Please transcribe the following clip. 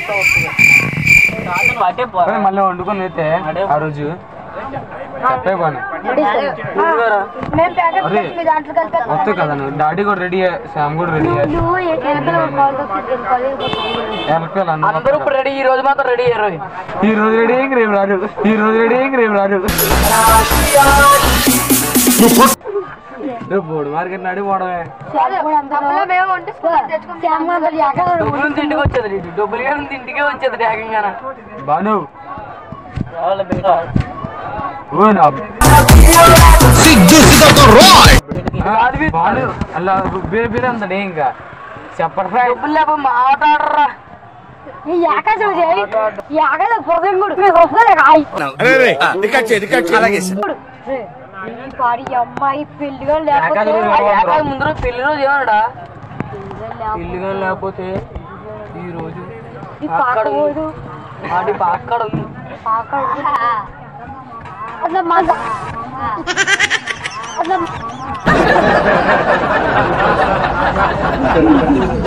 అరే మళ్ళీ వండుకొని అయితే ఆ రోజు చెప్పే పని మేము ప్యాకెట్ అరే. మీ దాంట్లో కలిపి వస్తాయి కదా నువ్వు డాడీ కూడా రెడీ శ్యామ్ కూడా రెడీ నువ్వు వెనకాల కాల్ ఎలక్కాలి అందరూ ఇప్పుడు రెడీ ఈ రోజు మాత్రం రెడీ అయ్యారు ఈ రోజు రెడీ ఇంక రేపు రారు ఈ రోజు రెడీ ఇంక రేపు రారు రేపు బోర్డు మార్కెట్ నడి పోవడమే మేము వండి తెచ్చుకుంటాం డబ్బులు నుంచి ఇంటికి వచ్చేది నీకు డబ్బులు కానీ ఉంది ఇంటికే వచ్చేది ఏకంగా బాను ఓ నా బాను అలా బేబీ అంతడే ఇంకా చెప్పరా డబ్బులు లేకపోతే మాట్లాడరా ఈ ఆకాశం చేయి ఈ ఆకాశం పొగంగుడు మీకు వస్తుంది కాయ్ ఈ పాడి అమ్మాయి పెళ్లిగా లేకపోతే ఏకాది ముందు రోజు పెళ్లి రోజు ఏమన్నాడా పెళ్లిగా పెళ్లిగా లేకపోతే ఈ రోజు ఈ పాకపోదు వాడి అక్కడ ఉంది పాకడు అట్లా మజా అట్లా